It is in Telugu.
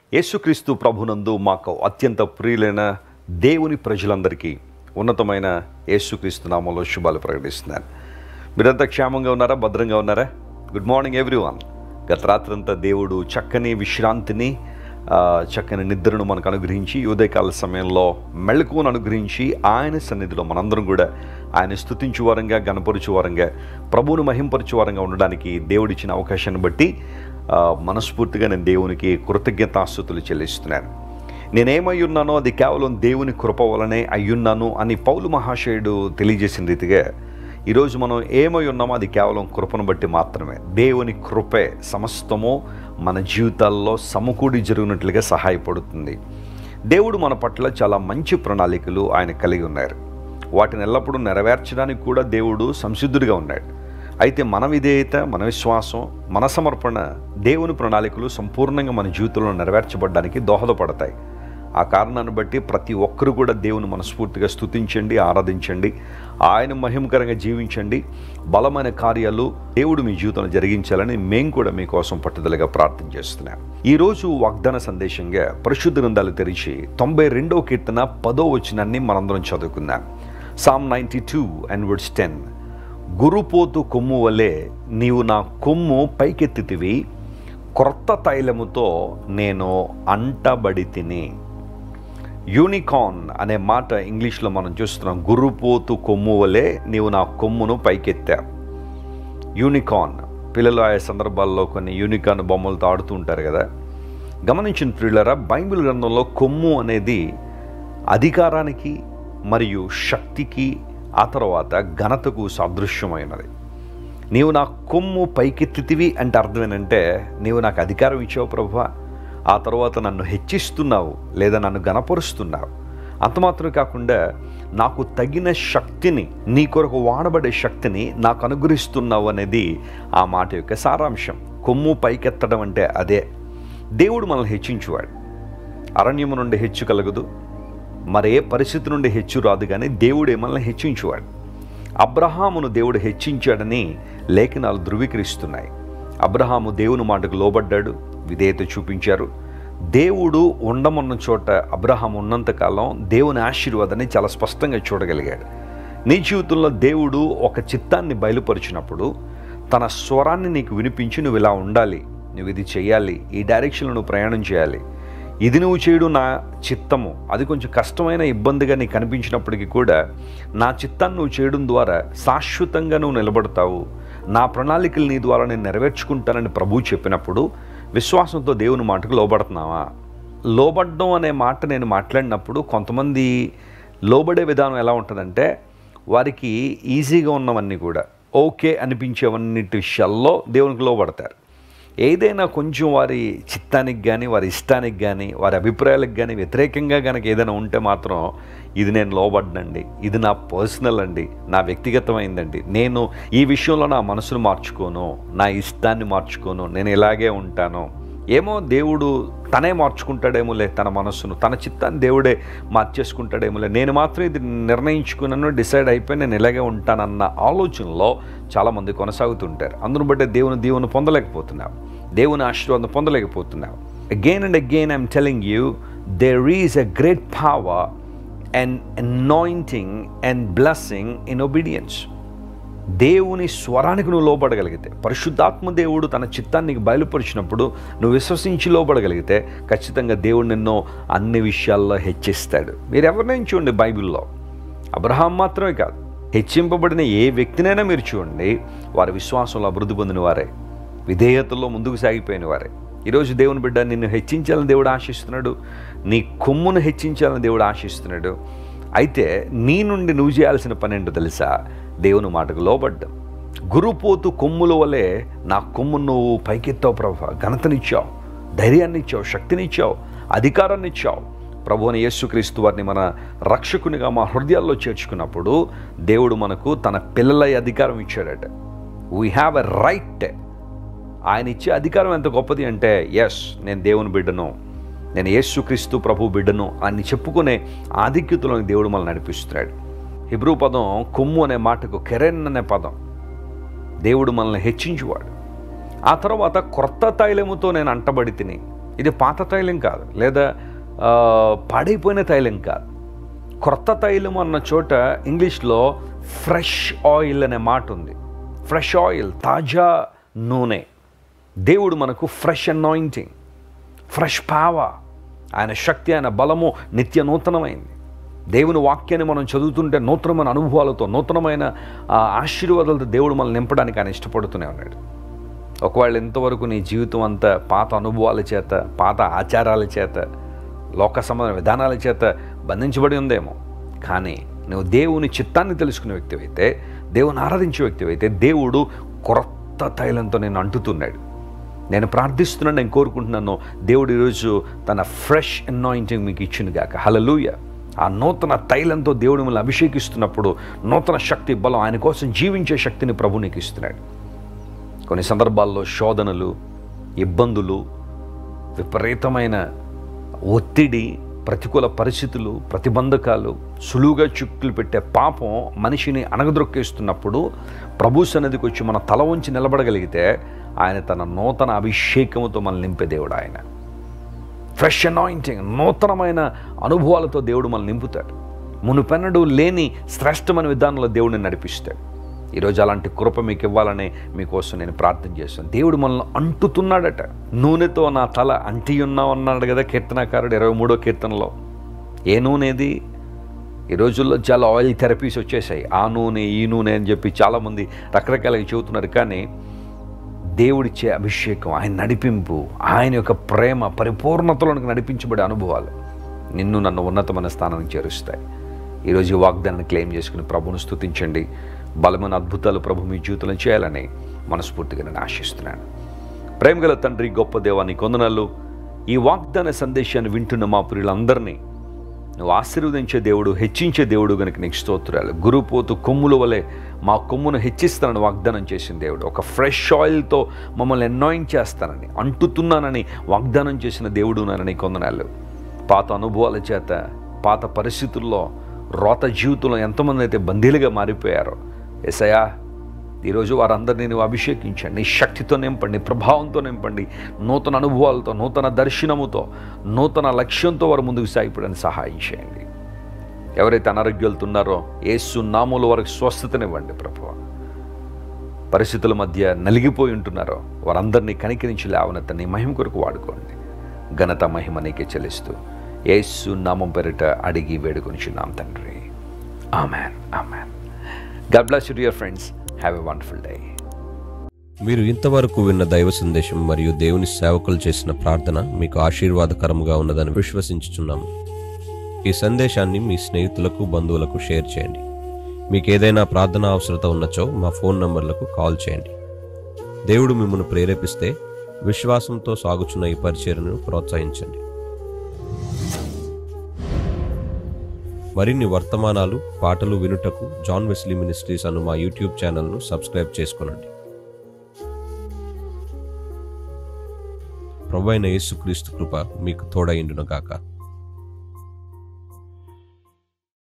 యేసుక్రీస్తు ప్రభునందు మాకు అత్యంత ప్రియులైన దేవుని ప్రజలందరికీ ఉన్నతమైన యేసుక్రీస్తు నామంలో శుభాలు ప్రకటిస్తున్నాను మీరంతా క్షేమంగా ఉన్నారా భద్రంగా ఉన్నారా గుడ్ మార్నింగ్ ఎవ్రీవన్ గత రాత్రంతా దేవుడు చక్కని విశ్రాంతిని ఆ, చక్కని నిద్రను మనకు అనుగ్రహించి ఈ ఉదయకాల సమయంలో మెళకువను అనుగ్రహించి ఆయన సన్నిధిలో మనందరం కూడా ఆయన స్తుతించు వారంగా గణపరుచు వారంగా ప్రభువును మహింపరచు వారంగా ఉండడానికి దేవుడిచ్చిన అవకాశాన్ని బట్టి ఆ, మనస్ఫూర్తిగా నేను దేవునికి కృతజ్ఞతాస్తుతులు చెల్లిస్తున్నాను నేనేమై ఉన్నానో అది కేవలం దేవుని కృప వలనే అయ్యున్నాను అని పౌలు మహాశయుడు తెలియజేసిన రీతిగా ఈరోజు మనం ఏమై ఉన్నామో అది కేవలం కృపను బట్టి మాత్రమే దేవుని కృపే సమస్తము మన జీవితాల్లో సమకూడి జరిగినట్లుగా సహాయపడుతుంది దేవుడు మన పట్ల చాలా మంచి ప్రణాళికలు ఆయన కలిగి ఉన్నారు వాటిని ఎల్లప్పుడూ నెరవేర్చడానికి కూడా దేవుడు సంసిద్ధుడిగా ఉన్నాడు అయితే మన విధేయత మన విశ్వాసం మన సమర్పణ దేవుని ప్రణాళికలు సంపూర్ణంగా మన జీవితంలో నెరవేర్చబడడానికి దోహదపడతాయి ఆ కారణాన్ని బట్టి ప్రతి ఒక్కరు కూడా దేవుని మనస్ఫూర్తిగా స్తుతించండి ఆరాధించండి ఆయన మహిమకరంగా జీవించండి బలమైన కార్యాలు దేవుడు మీ జీవితంలో జరిగించాలని మేము కూడా మీకోసం పట్టుదలగా ప్రార్థన చేస్తున్నాం ఈరోజు వాగ్దాన సందేశంగా పరిశుద్ధ గ్రంథాలు తెరిచి తొంభై రెండో కీర్తన పదో వచనాన్ని మనందరం చదువుకుందాం psalm ninety two and words ten గురుపోతు కొమ్ము వలె నీవు నా కొమ్ము పైకెత్తితివి క్రొత్త తైలముతో నేను అంటబడి తిని యూనికార్న్ అనే మాట ఇంగ్లీష్లో మనం చూస్తున్నాం గురుపోతు కొమ్ము వలె నీవు నా కొమ్మును పైకెత్తా యూనికార్న్ పిల్లలు ఆయా సందర్భాల్లో కొన్ని యూనికార్న్ బొమ్మలతో ఆడుతూ ఉంటారు కదా గమనించిన పిల్లరా బైబిల్ గ్రంథంలో కొమ్ము అనేది అధికారానికి మరియు శక్తికి ఆ తర్వాత ఘనతకు సాదృశ్యమైనది నీవు నా కొమ్ము పైకెత్తితివి అంటే అర్థం ఏంటంటే నీవు నాకు అధికారం ఇచ్చావు ప్రభా ఆ తర్వాత నన్ను హెచ్చిస్తున్నావు లేదా నన్ను గనపరుస్తున్నావు అంత మాత్రమే కాకుండా నాకు తగిన శక్తిని నీ కొరకు వాడబడే శక్తిని నాకు అనుగ్రహిస్తున్నావు అనేది ఆ మాట యొక్క సారాంశం కొమ్ము పైకెత్తడం అంటే అదే దేవుడు మనల్ని హెచ్చించువాడు అరణ్యము నుండి హెచ్చు కలగదు మరే పరిస్థితి నుండి హెచ్చు రాదు కానీ దేవుడే మనల్ని హెచ్చించువాడు అబ్రహామును దేవుడు హెచ్చించాడని లేఖనాలు ధృవీకరిస్తున్నాయి అబ్రహాము దేవుని మాటకు లోబడ్డాడు విధేయత చూపించారు దేవుడు ఉండమన్న చోట అబ్రహాం ఉన్నంతకాలం దేవుని ఆశీర్వాదాన్ని చాలా స్పష్టంగా చూడగలిగాడు నీ జీవితంలో దేవుడు ఒక చిత్తాన్ని బయలుపరిచినప్పుడు తన స్వరాన్ని నీకు వినిపించి నువ్వు ఇలా ఉండాలి నువ్వు ఇది చేయాలి ఈ డైరెక్షన్లో నువ్వు ప్రయాణం చేయాలి ఇది నువ్వు చేయడం నా చిత్తము అది కొంచెం కష్టమైన ఇబ్బందిగా నీకు కనిపించినప్పటికీ కూడా నా చిత్తాన్ని నువ్వు చేయడం ద్వారా శాశ్వతంగా నువ్వు నిలబడతావు నా ప్రణాళికలు నీ ద్వారా నేను నెరవేర్చుకుంటానని ప్రభువు చెప్పినప్పుడు విశ్వాసంతో దేవుని మాటకు లోబడుతున్నావా లోబడ్డం అనే మాట నేను మాట్లాడినప్పుడు కొంతమంది లోబడే విధానం ఎలా ఉంటుందంటే వారికి ఈజీగా ఉన్నవన్నీ కూడా ఓకే అనిపించేవన్నిటి విషయాల్లో దేవునికి లోబడతారు ఏదైనా కొంచెం వారి చిత్తానికి కానీ వారి ఇష్టానికి కానీ వారి అభిప్రాయాలకు కానీ వ్యతిరేకంగా కనుక ఏదైనా ఉంటే మాత్రం ఇది నేను లోబడ్డండి ఇది నా పర్సనల్ అండి నా వ్యక్తిగతమైందండి నేను ఈ విషయంలో నా మనసును మార్చుకోను నా ఇష్టాన్ని మార్చుకోను నేను ఇలాగే ఉంటాను ఏమో దేవుడు తనే మార్చుకుంటాడేమోలే తన మనస్సును తన చిత్తాన్ని దేవుడే మార్చేసుకుంటాడేమోలే నేను మాత్రం ఇది నిర్ణయించుకున్నాను డిసైడ్ అయిపోయి నేను ఇలాగే ఉంటానన్న ఆలోచనలో చాలామంది కొనసాగుతుంటారు అందును బట్టే దేవుని దేవుని పొందలేకపోతున్నావు దేవుని ఆశీర్వాదం పొందలేకపోతున్నావు again and again I'm telling you there is a great power and anointing and blessing in obedience దేవుని స్వరానికి నువ్వు లోపడగలిగితే పరిశుద్ధాత్మ దేవుడు తన చిత్తాన్ని నీకు బయలుపరిచినప్పుడు నువ్వు విశ్వసించి లోపడగలిగితే ఖచ్చితంగా దేవుడు నిన్ను అన్ని విషయాల్లో హెచ్చిస్తాడు మీరు ఎవరినైనా చూడండి బైబిల్లో అబ్రహాం మాత్రమే కాదు హెచ్చింపబడిన ఏ వ్యక్తినైనా మీరు చూడండి వారి విశ్వాసంలో అభివృద్ధి పొందిన వారే విధేయతలో ముందుకు సాగిపోయిన వారే ఈరోజు దేవుని బిడ్డ నిన్ను హెచ్చించాలని దేవుడు ఆశిస్తున్నాడు నీ కొమ్మును హెచ్చించాలని దేవుడు ఆశిస్తున్నాడు అయితే నీ నుండి నువ్వు చేయాల్సిన పని ఏంటో తెలుసా దేవుని మాటకు లోబడ్డం గురుపోతు కొమ్ముల వలె నా కొమ్మును నువ్వు పైకెత్తావు ప్రభా ఘనతనిచ్చావు ధైర్యాన్ని ఇచ్చావు శక్తినిచ్చావు అధికారాన్ని ఇచ్చావు ప్రభు అని యేసుక్రీస్తు వారిని మన రక్షకునిగా మా హృదయాల్లో చేర్చుకున్నప్పుడు దేవుడు మనకు తన పిల్లల అధికారం ఇచ్చాడట వీ హ్యావ్ ఎ రైట్ ఆయన ఇచ్చే అధికారం ఎంత గొప్పది అంటే ఎస్ నేను దేవుని బిడ్డను నేను యేసుక్రీస్తు ప్రభు బిడ్డను అని చెప్పుకునే ఆధిక్యతలోని దేవుడు మనల్ని నడిపిస్తున్నాడు హిబ్రూ పదం కొమ్ము అనే మాటకు కెరెన్ అనే పదం దేవుడు మనల్ని హెచ్చించువాడు ఆ తర్వాత క్రొత్త తైలముతో నేను అంటబడి తిని ఇది పాత తైలం కాదు లేదా ఆ, పాడైపోయిన తైలం కాదు క్రొత్త తైలం అన్న చోట ఇంగ్లీష్లో ఫ్రెష్ ఆయిల్ అనే మాట ఉంది ఫ్రెష్ ఆయిల్ తాజా నూనె దేవుడు మనకు ఫ్రెష్ అనాయింటింగ్ ఫ్రెష్ పావ ఆయన శక్తి ఆయన బలము నిత్య నూతనమైంది దేవుని వాక్యాన్ని మనం చదువుతుంటే నూతనమైన అనుభవాలతో నూతనమైన ఆ, ఆశీర్వాదాలతో దేవుడు మనల్ని నింపడానికి ఆయన ఇష్టపడుతూనే ఉన్నాడు ఒకవేళ ఇంతవరకు నీ జీవితం అంతా పాత అనుభవాల చేత పాత ఆచారాల చేత లోక సంబంధ విధానాల చేత బంధించబడి ఉందేమో కానీ నువ్వు దేవుని చిత్తాన్ని తెలుసుకునే వ్యక్తివైతే దేవుని ఆరాధించే వ్యక్తివైతే దేవుడు క్రొత్త తైలంతో నేను అంటుతున్నాడు నేను ప్రార్థిస్తున్నాను నేను కోరుకుంటున్నాను దేవుడు ఈరోజు తన ఫ్రెష్ అనాయింటింగ్ మీకు ఇచ్చింది గాక హలలుయ ఆ నూతన తైలంతో దేవుడు మిమ్మల్ని అభిషేకిస్తున్నప్పుడు నూతన శక్తి బలం ఆయన కోసం జీవించే శక్తిని ప్రభు నీకు ఇస్తున్నాడు కొన్ని సందర్భాల్లో శోధనలు ఇబ్బందులు విపరీతమైన ఒత్తిడి ప్రతికూల పరిస్థితులు ప్రతిబంధకాలు సులువుగా చుక్కులు పెట్టే పాపం మనిషిని అణగద్రొక్కేస్తున్నప్పుడు ప్రభు సన్నిధికి వచ్చి మన తల ఉంచి నిలబడగలిగితే ఆయన తన నూతన అభిషేకముతో మనల్ని నింపే దేవుడు ఆయన ఫ్రెష్ అనాయింటింగ్ నూతనమైన అనుభవాలతో దేవుడు మనల్ని నింపుతాడు మునుపెన్నడు లేని శ్రేష్టమైన విధానంలో దేవుడిని నడిపిస్తాడు ఈరోజు అలాంటి కృప మీకు ఇవ్వాలని మీకోసం నేను ప్రార్థన చేస్తాను దేవుడు మనల్ని అంటుతున్నాడట నూనెతో నా తల అంటి ఉన్నావు అన్నాడు కదా కీర్తనకారుడు ఇరవై మూడో కీర్తనలో ఏ నూనెది ఈ రోజుల్లో చాలా ఆయిల్ థెరపీస్ వచ్చేసాయి ఆ నూనె ఈ నూనె అని చెప్పి చాలామంది రకరకాలుగా చెబుతున్నారు కానీ దేవుడిచ్చే అభిషేకం ఆయన నడిపింపు ఆయన యొక్క ప్రేమ పరిపూర్ణతలోనికి నడిపించబడే అనుభవాలు నిన్ను నన్ను ఉన్నతమైన స్థానానికి చేరుస్తాయి ఈరోజు ఈ వాగ్దానాన్ని క్లెయిమ్ చేసుకుని ప్రభువును స్తుతించండి బలమైన అద్భుతాలు ప్రభు మీ జీవితంలో చేయాలని మనస్ఫూర్తిగా నేను ఆశిస్తున్నాను ప్రేమగల తండ్రి గొప్ప దేవాన్ని కొందనాలు ఈ వాగ్దాన సందేశాన్ని వింటున్న మా ప్రియులందరినీ నువ్వు ఆశీర్వదించే దేవుడు హెచ్చించే దేవుడు గనుక నీకు స్తోత్రాలు గురుపోతు కొమ్ముల వలె మా కొమ్మును హెచ్చిస్తానని వాగ్దానం చేసిన దేవుడు ఒక ఫ్రెష్ ఆయిల్తో మమ్మల్ని ఎన్నాయింగ్ చేస్తానని అంటుతున్నానని వాగ్దానం చేసిన దేవుడు నని కొందనాలు పాత అనుభవాల చేత పాత పరిస్థితుల్లో రోత జీవితంలో ఎంతమంది అయితే బందీలుగా మారిపోయారో ఎసయా ఈరోజు వారందరినీ నువ్వు అభిషేకించండి నీ శక్తితో నింపండి నీ ప్రభావంతో నింపండి నూతన అనుభవాలతో నూతన దర్శనముతో నూతన లక్ష్యంతో వారు ముందుకు సాగిపోవడానికి సహాయం చేయండి ఎవరైతే అనారోగ్యాలతో ఉన్నారో ఏసు నామూల వారికి స్వస్థతనివ్వండి ప్రభు పరిస్థితుల మధ్య నలిగిపోయి ఉంటున్నారో వారందరినీ కనికరించి లేవనెత్త నీ మహిమ కొరకు వాడుకోండి ఘనత మహిమ నీకే చెల్లిస్తూ ఏసు నామం పేరిట అడిగి వేడుకొనిచున్నాం తండ్రి amen amen God bless you dear friends have a wonderful day మీరు ఇంతవరకు విన్న దైవ సందేశం మరియు దేవుని సేవకులు చేసిన ప్రార్థన మీకు ఆశీర్వాదకరంగా ఉన్నదని విశ్వసించుచున్నాము ఈ సందేశాన్ని మీ స్నేహితులకు బంధువులకు షేర్ చేయండి మీకు ఏదైనా ప్రార్థన అవసరత ఉన్నచో మా ఫోన్ నంబర్లకు కాల్ చేయండి దేవుడు మిమ్మల్ని ప్రేరేపిస్తే విశ్వాసంతో సాగుచున్న ఈ పరిచర్ను ప్రోత్సహించండి మరిన్ని వర్తమానాలు పాటలు వినుటకు జాన్ వెస్లీ మినిస్ట్రీస్ అను మా యూట్యూబ్ ఛానల్ను సబ్స్క్రైబ్ చేసుకొనండి ప్రభు అయిన యేసుక్రీస్తు కృప మీకు తోడైండును గాక